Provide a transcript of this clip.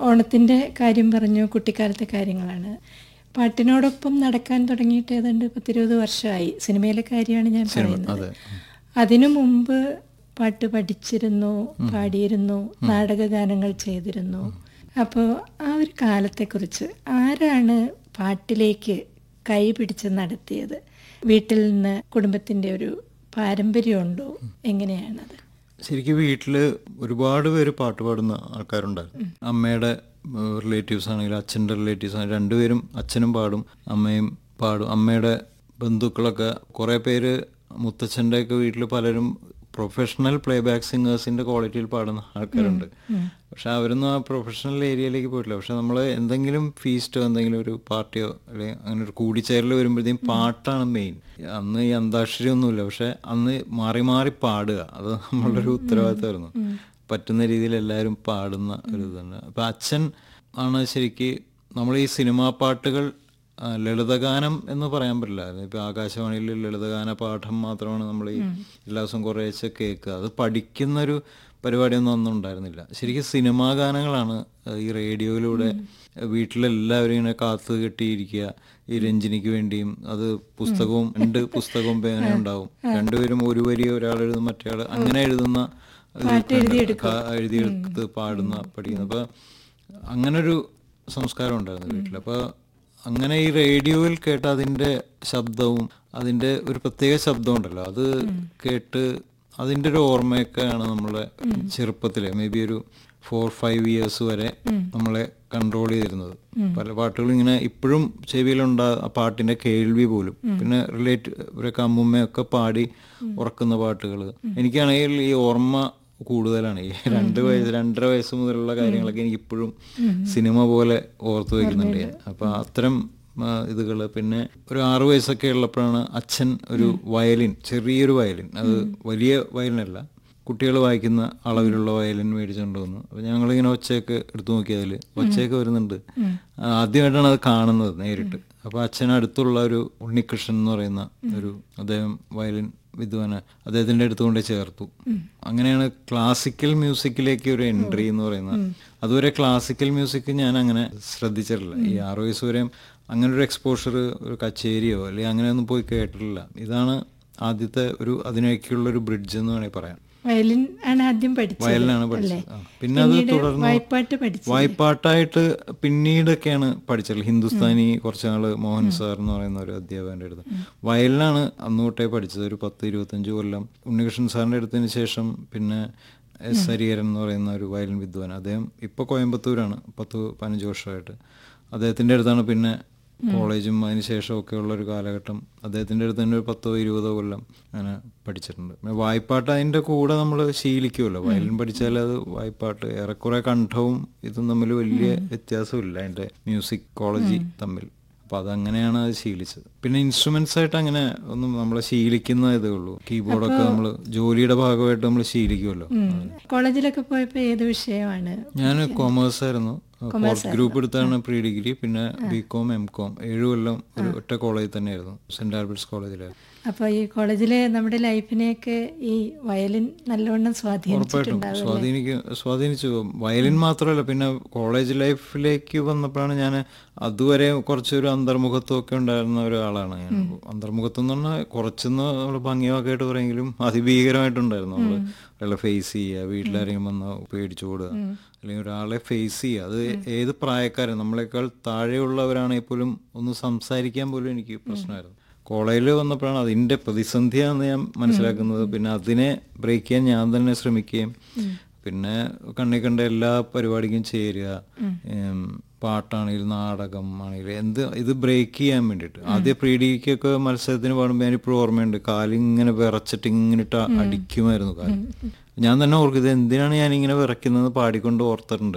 ഓണത്തിൻ്റെ കാര്യം പറഞ്ഞു കുട്ടിക്കാലത്തെ കാര്യങ്ങളാണ് പാട്ടിനോടൊപ്പം നടക്കാൻ തുടങ്ങിയിട്ട് ഏതാണ്ട് പത്തിരുപത് വർഷമായി സിനിമയിലെ കാര്യമാണ് ഞാൻ പറയുന്നത് അതെ. അതിനു മുമ്പ് പാട്ട് പഠിച്ചിരുന്നു പാടിയിരുന്നു നാടകഗാനങ്ങൾ ചെയ്തിരുന്നു അപ്പോൾ ആ ഒരു കാലത്തെക്കുറിച്ച് ആരാണ് പാട്ടിലേക്ക് കൈ പിടിച്ച് നടത്തിയത് വീട്ടിൽ നിന്ന് കുടുംബത്തിൻ്റെ ഒരു പാരമ്പര്യമുണ്ടോ എങ്ങനെയാണത് ശരിക്കും വീട്ടില് ഒരുപാട് പേര് പാട്ട് പാടുന്ന ആൾക്കാരുണ്ടായിരുന്നു അമ്മയുടെ റിലേറ്റീവ്സ് ആണെങ്കിലും അച്ഛൻ്റെ റിലേറ്റീവ്സ് ആണെങ്കിലും രണ്ടുപേരും അച്ഛനും പാടും അമ്മയും പാടും അമ്മയുടെ ബന്ധുക്കളൊക്കെ കുറേ പേര് മുത്തച്ഛൻ്റെ ഒക്കെ വീട്ടിൽ പലരും പ്രൊഫഷണൽ പ്ലേ ബാക്ക് സിംഗേഴ്സിന്റെ ക്വാളിറ്റിയിൽ പാടുന്ന ആൾക്കാരുണ്ട് പക്ഷെ അവരൊന്നും ആ പ്രൊഫഷണൽ ഏരിയയിലേക്ക് പോയിട്ടില്ല പക്ഷെ നമ്മൾ എന്തെങ്കിലും ഫീസ്റ്റോ എന്തെങ്കിലും ഒരു പാർട്ടിയോ അല്ലെങ്കിൽ അങ്ങനെ ഒരു കൂടിച്ചേരൽ വരുമ്പോഴത്തേക്കും പാട്ടാണ് മെയിൻ അന്ന് ഈ അന്താക്ഷരി ഒന്നുമില്ല പക്ഷെ അന്ന് മാറി മാറി പാടുക അത് നമ്മളുടെ ഒരു ഉത്തരവാദിത്തമായിരുന്നു പറ്റുന്ന രീതിയിൽ എല്ലാവരും പാടുന്ന ഒരു ഇതുണ്ട് അപ്പം അച്ഛൻ ആണ് ശരിക്ക് നമ്മൾ ഈ സിനിമാ പാട്ടുകൾ ആ, ലളിതഗാനം എന്ന് പറയാൻ പറ്റില്ല ഇപ്പം ആകാശവാണിയിൽ ലളിതഗാന പാഠം മാത്രമാണ് നമ്മൾ ഈ എല്ലാ ദിവസവും കുറേശ്ശെ കേൾക്കുക അത് പഠിക്കുന്നൊരു പരിപാടിയൊന്നും അന്നും ഉണ്ടായിരുന്നില്ല ശരിക്കും സിനിമാ ഗാനങ്ങളാണ് ഈ റേഡിയോയിലൂടെ വീട്ടിലെല്ലാവരും ഇങ്ങനെ കാത്തു കെട്ടിയിരിക്കുക ഈ രഞ്ജിനിക്ക് വേണ്ടിയും അത് പുസ്തകവും രണ്ട് പുസ്തകവും പേന ഉണ്ടാവും രണ്ടുപേരും ഒരു വരി ഒരാൾ എഴുതും മറ്റേ ആൾ അങ്ങനെ എഴുതുന്ന ഇത് ക- എഴുതിയെടുത്ത് പാടുന്ന പഠിക്കുന്ന അപ്പൊ അങ്ങനൊരു സംസ്കാരം ഉണ്ടായിരുന്നു വീട്ടിൽ അപ്പൊ അങ്ങനെ ഈ റേഡിയോയിൽ കേട്ട അതിന്റെ ശബ്ദവും അതിന്റെ ഒരു പ്രത്യേക ശബ്ദം ഉണ്ടല്ലോ അത് കേട്ട് അതിന്റെ ഒരു ഓർമ്മയൊക്കെയാണ് നമ്മളെ ചെറുപ്പത്തിലെ മേ ബി ഒരു ഫോർ ഫൈവ് ഇയേഴ്സ് വരെ നമ്മളെ കൺട്രോൾ ചെയ്തിരുന്നത് പല പാട്ടുകളും ഇങ്ങനെ ഇപ്പോഴും ചെവിയിലുണ്ടാ ആ പാട്ടിന്റെ കേൾവി പോലും പിന്നെ റിലേറ്റ് ഇവരൊക്കെ അമ്മുമ്മയൊക്കെ പാടി ഉറക്കുന്ന പാട്ടുകൾ എനിക്കാണെങ്കിൽ ഈ ഓർമ്മ കൂടുതലാണ് ഈ രണ്ട് വയസ്സ് രണ്ടര വയസ്സ് മുതലുള്ള കാര്യങ്ങളൊക്കെ എനിക്ക് ഇപ്പോഴും സിനിമ പോലെ ഓർത്തു വെക്കുന്നുണ്ട് ഞാൻ അപ്പൊ അത്തരം ആ, ഇതുകള് പിന്നെ ഒരു ആറു വയസ്സൊക്കെ ഉള്ളപ്പോഴാണ് അച്ഛൻ ഒരു വയലിൻ ചെറിയൊരു വയലിൻ അത് വലിയ വയലിനല്ല കുട്ടികൾ വായിക്കുന്ന അളവിലുള്ള വയലിൻ മേടിച്ചുകൊണ്ട് വന്നു അപ്പൊ ഞങ്ങളിങ്ങനെ ഒച്ചയൊക്കെ എടുത്തു നോക്കിയതിൽ ഒച്ചയൊക്കെ വരുന്നുണ്ട് ആ, ആദ്യമായിട്ടാണ് അത് കാണുന്നത് നേരിട്ട് അപ്പൊ അച്ഛൻ അടുത്തുള്ള ഒരു ഉണ്ണികൃഷ്ണൻ എന്ന് പറയുന്ന ഒരു അദ്ദേഹം വയലിൻ വിദ്വാന് അദ്ദേഹത്തിന്റെ അടുത്ത് കൊണ്ട് ചേർത്തു അങ്ങനെയാണ് ക്ലാസിക്കൽ മ്യൂസിക്കിലേക്ക് ഒരു എൻട്രി എന്ന് പറയുന്നത് അതുവരെ ക്ലാസിക്കൽ മ്യൂസിക് ഞാൻ അങ്ങനെ ശ്രദ്ധിച്ചിട്ടില്ല ഈ ആറു വയസ്സ് വരെയും അങ്ങനെ ഒരു എക്സ്പോഷർ ഒരു കച്ചേരിയോ അല്ലെങ്കിൽ അങ്ങനെയൊന്നും പോയി കേട്ടിട്ടില്ല ഇതാണ് ആദ്യത്തെ ഒരു അതിനേക്കുള്ള ഒരു ബ്രിഡ്ജ് എന്ന് വേണമെങ്കിൽ പറയാം വയലിൻ ആണ് ആദ്യം പഠിച്ചത് വയലിനാണ് അല്ലേ? പഠിച്ചത് ആ. പിന്നെ അത് പിന്നീട് തുടർന്ന് വായ്പാട്ട് പഠിച്ചു വായ്പാട്ടായിട്ട് പിന്നീടൊക്കെയാണ് പഠിച്ചത് ഹിന്ദുസ്ഥാനി കുറച്ച് നാള് മോഹൻ സാർ എന്ന് പറയുന്ന ഒരു അധ്യാപകന്റെ അടുത്ത് വയലിനാണ് അന്ന് തൊട്ടേ പഠിച്ചത് ഒരു പത്ത് ഇരുപത്തഞ്ച് കൊല്ലം ഉണ്ണികൃഷ്ണൻ സാറിന്റെ അടുത്തതിന് ശേഷം പിന്നെ എസ് ഹരിഹരൻ എന്ന് പറയുന്ന ഒരു വയലിൻ വിദ്വാൻ അദ്ദേഹം ഇപ്പൊ കോയമ്പത്തൂരാണ് പത്ത് പതിനഞ്ച് വർഷമായിട്ട് അദ്ദേഹത്തിന്റെ അടുത്താണ് പിന്നെ കോളേജും അതിന് ശേഷമൊക്കെ ഉള്ള ഒരു കാലഘട്ടം അദ്ദേഹത്തിന്റെ അടുത്ത് തന്നെ ഒരു പത്തോ ഇരുപതോ കൊല്ലം അങ്ങനെ പഠിച്ചിട്ടുണ്ട് പിന്നെ വായ്പാട്ട് അതിന്റെ കൂടെ നമ്മൾ ശീലിക്കുമല്ലോ വയലിൻ പഠിച്ചാൽ അത് വായ്പാട്ട് ഏറെക്കുറെ കണ്ഠവും ഇതും തമ്മിൽ വലിയ വ്യത്യാസമില്ല അതിന്റെ മ്യൂസിക് കോളേജി തമ്മിൽ അപ്പൊ അതങ്ങനെയാണ് അത് ശീലിച്ചത് പിന്നെ ഇൻസ്ട്രുമെന്റ്സ് ആയിട്ട് അങ്ങനെ ഒന്നും നമ്മളെ ശീലിക്കുന്ന ഇതേ ഉള്ളൂ കീബോർഡൊക്കെ നമ്മൾ ജോലിയുടെ ഭാഗമായിട്ട് നമ്മൾ ശീലിക്കുമല്ലോ കോളേജിലൊക്കെ പോയപ്പോ ഏത് വിഷയമാണ് ഞാൻ കോമേഴ്സ് ആയിരുന്നു ഫോർത്ത് ഗ്രൂപ്പ് എടുത്താണ് പ്രീ ഡിഗ്രി പിന്നെ ബി കോം എം കോം ഏഴ് കൊല്ലം ഒരു ഒറ്റ കോളേജിൽ തന്നെയായിരുന്നു സെന്റ് ആൽബർട്ട്സ് കോളേജിലായിരുന്നു അപ്പൊ ഈ കോളേജിലെ നമ്മുടെ ലൈഫിനെയൊക്കെ ഈ വയലിൻ നല്ലവണ്ണം ഉറപ്പായിട്ടും സ്വാധീനിച്ചിട്ടുണ്ടാവും സ്വാധീനിക്ക് സ്വാധീനിച്ചു വയലിൻ മാത്രമല്ല പിന്നെ കോളേജ് ലൈഫിലേക്ക് വന്നപ്പോഴാണ് ഞാൻ അതുവരെ കുറച്ചൊരു അന്തർമുഖത്വം ഒക്കെ ഉണ്ടായിരുന്ന ഒരാളാണ് ഞാൻ അന്തർമുഖത്വം എന്ന് പറഞ്ഞാൽ കുറച്ചൊന്ന് നമ്മൾ ഭംഗിയൊക്കെയായിട്ട് പറയുമെങ്കിലും അതിഭീകരമായിട്ടുണ്ടായിരുന്നു നമ്മൾ ഒരാളെ ഫേസ് ചെയ്യുക വീട്ടിലാരെങ്കിലും വന്ന് പേടിച്ചോടുക അല്ലെങ്കിൽ ഒരാളെ ഫേസ് ചെയ്യുക അത് ഏത് പ്രായക്കാരൻ നമ്മളെക്കാൾ താഴെയുള്ളവരാണെങ്കിൽ പോലും ഒന്ന് സംസാരിക്കാൻ പോലും എനിക്ക് പ്രശ്നമായിരുന്നു കോളേജിൽ വന്നപ്പോഴാണ് അതിന്റെ പ്രതിസന്ധിയാണെന്ന് ഞാൻ മനസ്സിലാക്കുന്നത് പിന്നെ അതിനെ ബ്രേക്ക് ചെയ്യാൻ ഞാൻ തന്നെ ശ്രമിക്കുകയും പിന്നെ കണ്ണി കണ്ട എല്ലാ പരിപാടിക്കും ചേരുക ഉം, പാട്ടാണെങ്കിലും നാടകം ആണെങ്കിലും എന്ത് ഇത് ബ്രേക്ക് ചെയ്യാൻ വേണ്ടിയിട്ട് ആദ്യം പ്രീ ഡിഗ്രിക്കൊക്കെ മത്സരത്തിന് പാടുമ്പോൾ ഞാനിപ്പോഴും ഓർമ്മയുണ്ട് കാലിങ്ങനെ വിറച്ചിട്ട് ഇങ്ങനെ ഇട്ട് അടിക്കുമായിരുന്നു കാല് ഞാൻ തന്നെ ഓർക്കും ഇത് എന്തിനാണ് ഞാൻ ഇങ്ങനെ വിറയ്ക്കുന്നത് പാടിക്കൊണ്ട് ഓർത്തിട്ടുണ്ട്